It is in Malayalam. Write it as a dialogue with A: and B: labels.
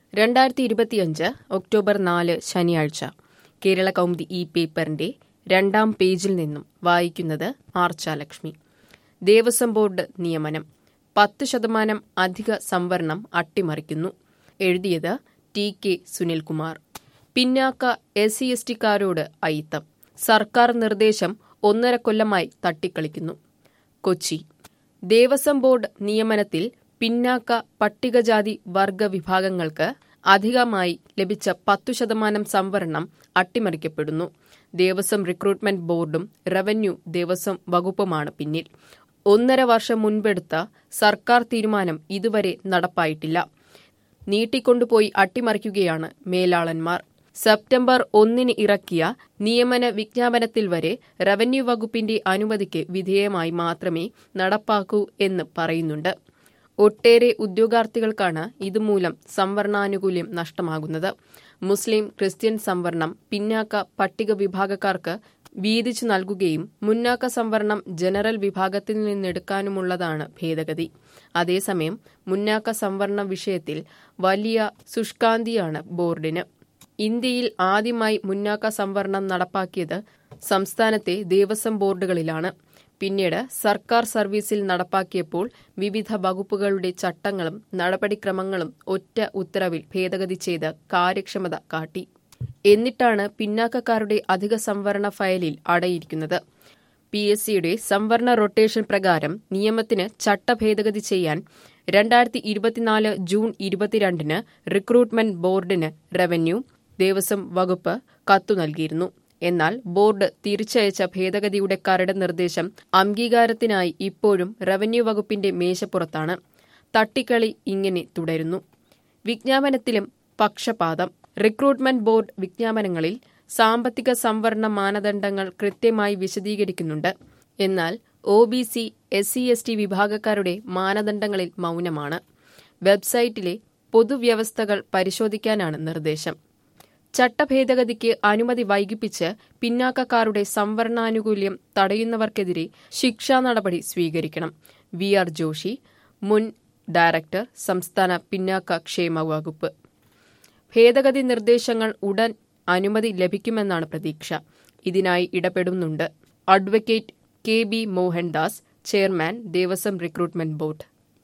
A: രണ്ടായിരത്തി ഇരുപത്തിയഞ്ച് ഒക്ടോബർ നാല് ശനിയാഴ്ച കേരള കൗമുദി ഈ പേപ്പറിന്റെ രണ്ടാം പേജിൽ നിന്നും വായിക്കുന്നത് ആർച്ചാലക്ഷ്മി ദേവസ്വം ബോർഡ് നിയമനം പത്ത് ശതമാനം അധിക സംവരണം അട്ടിമറിക്കുന്നു എഴുതിയത് ടി കെ സുനിൽകുമാർ പിന്നാക്ക എസ് സി എസ് ടിക്കാരോട് അയിത്തം സർക്കാർ നിർദ്ദേശം ഒന്നര കൊല്ലമായി തട്ടിക്കളിക്കുന്നു കൊച്ചി ദേവസ്വം ബോർഡ് നിയമനത്തിൽ പിന്നാക്ക പട്ടികജാതി വർഗ വിഭാഗങ്ങൾക്ക് അധികമായി ലഭിച്ച പത്തു ശതമാനം സംവരണം അട്ടിമറിക്കപ്പെടുന്നു ദേവസ്വം റിക്രൂട്ട്മെന്റ് ബോർഡും റവന്യൂ ദേവസ്വം വകുപ്പുമാണ് പിന്നിൽ ഒന്നര വർഷം മുൻപെടുത്ത സർക്കാർ തീരുമാനം ഇതുവരെ നടപ്പായിട്ടില്ല നീട്ടിക്കൊണ്ടുപോയി അട്ടിമറിക്കുകയാണ് മേലാളന്മാർ സെപ്റ്റംബർ ഒന്നിന് ഇറക്കിയ നിയമന വിജ്ഞാപനത്തിൽ വരെ റവന്യൂ വകുപ്പിന്റെ അനുമതിക്ക് വിധേയമായി മാത്രമേ നടപ്പാക്കൂ എന്ന് പറയുന്നുണ്ട് ഒട്ടേറെ ഉദ്യോഗാർത്ഥികൾക്കാണ് ഇതുമൂലം സംവരണാനുകൂല്യം നഷ്ടമാകുന്നത് മുസ്ലിം ക്രിസ്ത്യൻ സംവരണം പിന്നാക്ക പട്ടിക വിഭാഗക്കാർക്ക് വീതിച്ചു നൽകുകയും മുന്നാക്ക സംവരണം ജനറൽ വിഭാഗത്തിൽ നിന്നെടുക്കാനുമുള്ളതാണ് ഭേദഗതി അതേസമയം മുന്നാക്ക സംവരണ വിഷയത്തിൽ വലിയ ശുഷ്കാന്തിയാണ് ബോർഡിന് ഇന്ത്യയിൽ ആദ്യമായി മുന്നാക്ക സംവരണം നടപ്പാക്കിയത് സംസ്ഥാനത്തെ ദേവസ്വം ബോർഡുകളിലാണ് പിന്നീട് സർക്കാർ സർവീസിൽ നടപ്പാക്കിയപ്പോൾ വിവിധ വകുപ്പുകളുടെ ചട്ടങ്ങളും നടപടിക്രമങ്ങളും ഒറ്റ ഉത്തരവിൽ ഭേദഗതി ചെയ്ത് കാര്യക്ഷമത കാട്ടി എന്നിട്ടാണ് പിന്നാക്കക്കാരുടെ അധിക സംവരണ ഫയലിൽ അടയിരിക്കുന്നത് പി എസ് സിയുടെ സംവരണ റൊട്ടേഷൻ പ്രകാരം നിയമത്തിന് ചട്ടഭേദഗതി ചെയ്യാൻ രണ്ടായിരത്തി ഇരുപത്തിനാല് ജൂൺ ഇരുപത്തിരണ്ടിന് റിക്രൂട്ട്മെന്റ് ബോർഡിന് റവന്യൂ ദേവസ്വം വകുപ്പ് കത്തു നൽകിയിരുന്നു എന്നാൽ ബോർഡ് തിരിച്ചയച്ച ഭേദഗതിയുടെ കരട് നിർദ്ദേശം അംഗീകാരത്തിനായി ഇപ്പോഴും റവന്യൂ വകുപ്പിന്റെ മേശപ്പുറത്താണ് തട്ടിക്കളി ഇങ്ങനെ തുടരുന്നു വിജ്ഞാപനത്തിലും പക്ഷപാതം റിക്രൂട്ട്മെന്റ് ബോർഡ് വിജ്ഞാപനങ്ങളിൽ സാമ്പത്തിക സംവരണ മാനദണ്ഡങ്ങൾ കൃത്യമായി വിശദീകരിക്കുന്നുണ്ട് എന്നാൽ O B C S C S T വിഭാഗക്കാരുടെ മാനദണ്ഡങ്ങളിൽ മൗനമാണ് വെബ്സൈറ്റിലെ പൊതുവ്യവസ്ഥകൾ പരിശോധിക്കാനാണ് നിർദ്ദേശം ചട്ടഭേദഗതിക്ക് അനുമതി വൈകിപ്പിച്ച് പിന്നാക്കക്കാരുടെ സംവരണാനുകൂല്യം തടയുന്നവർക്കെതിരെ ശിക്ഷാ നടപടി സ്വീകരിക്കണം വി ആർ ജോഷി മുൻ ഡയറക്ടർ സംസ്ഥാന പിന്നാക്ക ക്ഷേമ വകുപ്പ് ഭേദഗതി നിർദ്ദേശങ്ങൾ ഉടൻ അനുമതി ലഭിക്കുമെന്നാണ് പ്രതീക്ഷ ഇതിനായി ഇടപെടുന്നുണ്ട് advocate K B Mohandas chairman Devaswom recruitment board